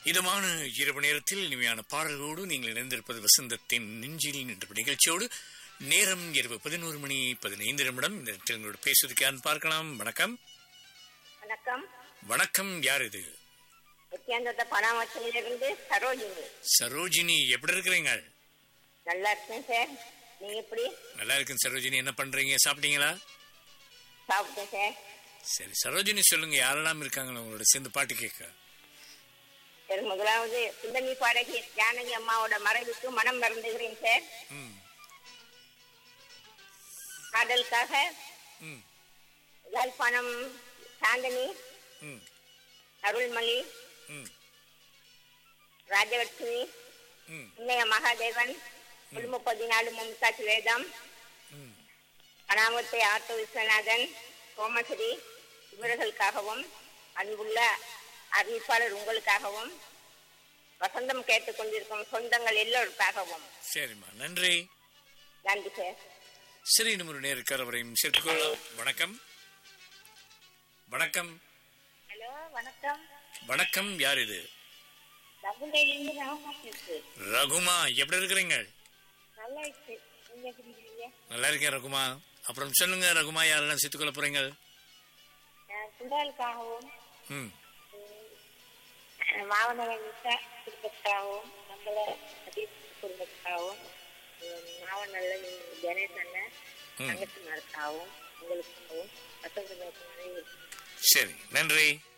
இதமான இரவு நேரத்தில் இனிமையான பாடல்களோடு நீங்கள் இணைந்திருப்பது வசந்தத்தின் நெஞ்சில் என்ற நிகழ்ச்சியோடு நேரம் இரவு பதினோரு மணி பதினைந்து நிமிடம் இந்த நேரத்தில் உங்களோட பேசுவதற்கு யாருன்னு பார்க்கலாம் வணக்கம் வணக்கம் வணக்கம் யார் இது நித்யானந்த பணாமத்திலிருந்து சரோஜினி சரோஜினி எப்படி இருக்கிறீங்க நல்லா இருக்கேன் சார் நீங்க எப்படி நல்லா இருக்கேன் சரோஜினி என்ன பண்றீங்க சாப்பிட்டீங்களா சாப்பிட்டேன் சார் சரி சரோஜினி சொல்லுங்க யாரெல்லாம் இருக்காங்களா உங்களோட சேர்ந்து பாட்டு கேட்க சார் முதலாவது சுந்தமி பாடகி ஜானகி அம்மாவோட மறைவுக்கு மனம் மறந்துகிறேன் சார் ம் காதலுக்காக ம் யாழ்ப்பாணம் சாந்தனி ம் அருள்மொழி ம் ராஜலட்சுமி ம் இன்னைய மகாதேவன் குடும்ப பதினாலு மும்தாஜ் வேதம் ம் அனாமத்தை ஆட்டோ விஸ்வநாதன் சோமஸ்ரீ இவர்களுக்காகவும் அன்புள்ள அறிவிப்பாளர் உங்களுக்காகவும் வசந்தம் கேட்டுக்கொண்டிருக்கும் சொந்தங்கள் எல்லோருக்காகவும் சரிம்மா நன்றி நன்றி சார் சரி இன்னும் ஒரு நேருக்கு அவரையும் சேர்த்துக்கொள்ளலாம் வணக்கம் வணக்கம் ஹலோ வணக்கம் வணக்கம் யார் இது தமிழிலிருந்து ராமன் இருக்கு ரகுமா எப்படி இருக்கிறீங்க நல்லா இருக்கு நீங்க எப்படி இருக்கீங்க நல்லா இருக்கேன் ரகுமா அப்புறம் சொல்லுங்க ரகுமா யாரெல்லாம் சேர்த்துக்கொள்ள போறீங்க பிள்ளைகளுக்காகவும் ம் மாவனவன் குடும்பத்துக்காகவும் நம்மள குடும்பத்துக்காகவும் மாவனல்ல கணேஷ் அண்ணன் ம் தங்கச்சிமாருக்காகவும் உங்களுக்காகவும் வசந்த மனைவி சரி நன்றி